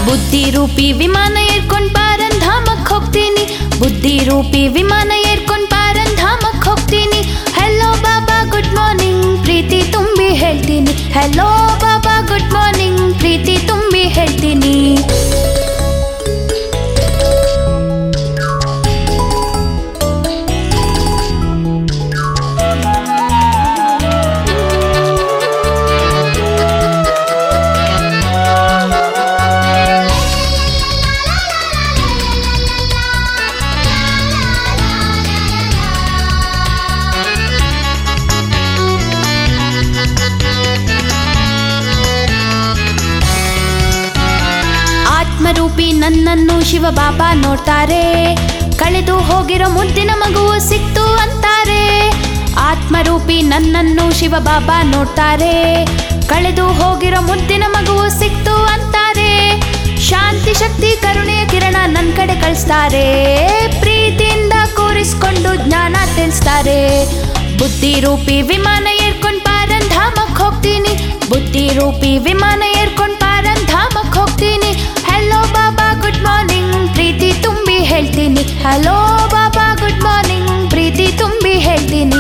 ಬುದ್ಧಿ ರೂಪಿ ವಿಮಾನ ಏರ್ಕೊಂಡ್ ಪಾರನ್ ಧಾಮಕ್ ಹೋಗ್ತೀನಿ ಬುದ್ಧಿ ರೂಪಿ ವಿಮಾನ ಏರ್ಕೊಂಡ್ ಪಾರನ್ ಧಾಮಕ್ ಹೋಗ್ತೀನಿ ಹೆಲೋ ಬಾಬಾ ಗುಡ್ ಮಾರ್ನಿಂಗ್ ಪ್ರೀತಿ ತುಂಬಿ ಹೇಳ್ತೀನಿ ಹೆಲೋ ಬಾಬಾ ಗುಡ್ ಮಾರ್ನಿಂಗ್ ಪ್ರೀತಿ ತುಂಬಿ ಹೇಳ್ತೀನಿ ಆತ್ಮರೂಪಿ ನನ್ನನ್ನು ಶಿವ ಬಾಬಾ ನೋಡ್ತಾರೆ ಕಳೆದು ಹೋಗಿರೋ ಮುದ್ದಿನ ಮಗುವು ಸಿಕ್ತು ಅಂತಾರೆ ಆತ್ಮರೂಪಿ ನನ್ನನ್ನು ಶಿವ ಬಾಬಾ ನೋಡ್ತಾರೆ ಕಳೆದು ಹೋಗಿರೋ ಮುದ್ದಿನ ಮಗುವು ಸಿಕ್ತು ಅಂತಾರೆ ಶಾಂತಿ ಶಕ್ತಿ ಕರುಣೆಯ ಕಿರಣ ನನ್ನ ಕಡೆ ಕಳಿಸ್ತಾರೆ ಪ್ರೀತಿಯಿಂದ ಕೂರಿಸ್ಕೊಂಡು ಜ್ಞಾನ ತಿಳಿಸ್ತಾರೆ ಬುದ್ಧಿ ರೂಪಿ ವಿಮಾನ ಏರ್ಕೊಂಡ್ ಪಾರನ್ ಧಾಮಕ್ ಹೋಗ್ತೀನಿ ಬುದ್ಧಿ ರೂಪಿ ವಿಮಾನ ಏರ್ಕೊಂಡ್ ಪಾರನ್ ಧಾಮಕ್ ಹೋಗ್ತೀನಿ ಹೆಲೋ ಬಾಬಾ ಗುಡ್ ಮಾರ್ನಿಂಗ್ ಪ್ರೀತಿ ತುಂಬಿ ಹೇಳ್ತೀನಿ ಹಲೋ ಬಾಬಾ ಗುಡ್ ಮಾರ್ನಿಂಗ್ ಪ್ರೀತಿ ತುಂಬಿ ಹೇಳ್ತೀನಿ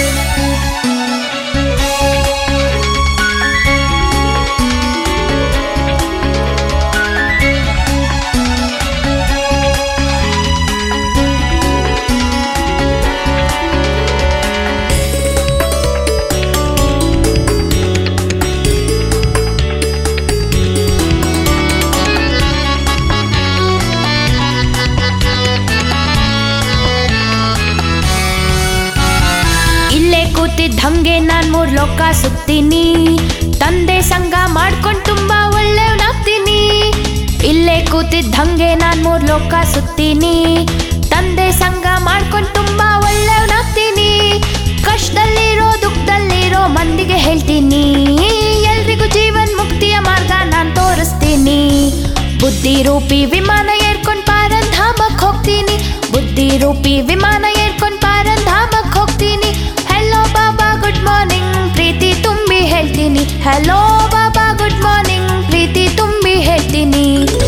ಇಲ್ಲೇ ಕೂತಿದ್ದ ಹಂಗೆ ನಾನ್ ಮೂರ್ ಲೋಕ ಸುತ್ತೀನಿ ತಂದೆ ಸಂಗ ಮಾಡ್ಕೊಂಡ್ ತುಂಬಾ ಒಳ್ಳೆಯವನಾಗ್ತೀನಿ ಇಲ್ಲೇ ಕೂತಿದ್ದ ಹಂಗೆ ನಾನ್ ಮೂರ್ ಲೋಕ ಸುತ್ತೀನಿ ತಂದೆ ಸಂಗ ಮಾಡ್ಕೊಂಡ್ ತುಂಬಾ ಒಳ್ಳೆಯವನಾಗ್ತೀನಿ ಕಷ್ಟದಲ್ಲಿರೋ ದುಃಖದಲ್ಲಿರೋ ಮಂದಿಗೆ ಹೇಳ್ತೀನಿ ಎಲ್ರಿಗೂ ಜೀವನ್ ಮುಕ್ತಿಯ ಮಾರ್ಗ ನಾನ್ ತೋರಿಸ್ತೀನಿ ಬುದ್ಧಿ ರೂಪಿ ವಿಮಾನ ಏರ್ಕೊಂಡ್ ಪಾರನ್ ಧಾಮಕ್ ಹೋಗ್ತೀನಿ ಬುದ್ಧಿ ರೂಪಿ ವಿಮಾನ ಏರ್ಕೊಂಡ್ ಪಾರನ್ ಧಾಮಕ್ ಹೋಗ್ತೀನಿ ಹೆಲೋ ಬಾಬಾ ಗುಡ್ ಮಾರ್ನಿಂಗ್ ಪ್ರೀತಿ ತುಂಬಿ ಹೇಳ್ತೀನಿ ಹೆಲೋ ಬಾಬಾ ಗುಡ್ ಮಾರ್ನಿಂಗ್ ಪ್ರೀತಿ ತುಂಬಿ ಹೇಳ್ತೀನಿ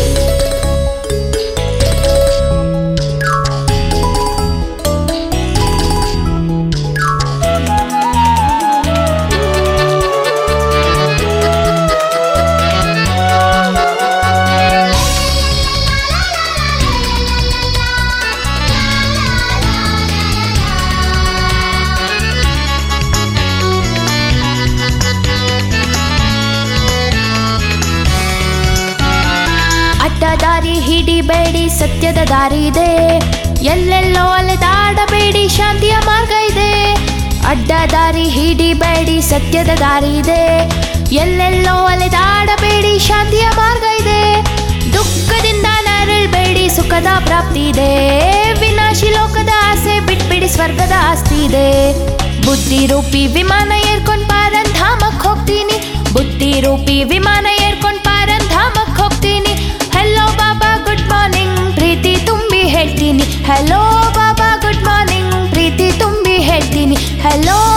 ಅಡ್ಡ ದಾರಿ ಹಿಡಿಬೇಡಿ ಸತ್ಯದ ದಾರಿ ಇದೆ ಎಲ್ಲೆಲ್ಲೋ ಅಲೆದಾಡಬೇಡಿ ಶಾಂತಿಯ ಮಾರ್ಗ ಇದೆ ಅಡ್ಡ ದಾರಿ ಹಿಡಿಬೇಡಿ ಸತ್ಯದ ದಾರಿ ಇದೆ ಎಲ್ಲೆಲ್ಲೋ ಅಲೆದಾಡಬೇಡಿ ಶಾಂತಿಯ ಮಾರ್ಗ ಇದೆ ದುಃಖದಿಂದ ನರಳಬೇಡಿ ಸುಖದ ಪ್ರಾಪ್ತಿ ಇದೆ ವಿನಾಶಿ ಲೋಕದ ಆಸೆ ಬಿಟ್ಬಿಡಿ ಸ್ವರ್ಗದ ಆಸ್ತಿ ಇದೆ ಬುದ್ಧಿ ರೂಪಿ ವಿಮಾನ ಏರ್ಕೊಂಡ್ ಪಾರನ್ ಧಾಮಕ್ ಹೋಗ್ತೀನಿ ಬುದ್ಧಿ ರೂಪಿ ವಿಮಾನ ಏರ್ಕೊಂಡ್ ಪಾರನ್ ಧಾಮಕ್ ಹೋಗ್ತೀನಿ ಹೆಲೋ ಬಾಬಾ ಗುಡ್ ಮಾರ್ನಿಂಗ್ ಪ್ರೀತಿ ತುಂಬಿ ಹೇಳ್ತೀನಿ ಹೆಲೋ ಬಾಬಾ ಗುಡ್ ಮಾರ್ನಿಂಗ್ ಪ್ರೀತಿ ತುಂಬಿ ಹೇಳ್ತೀನಿ ಹೆಲೋ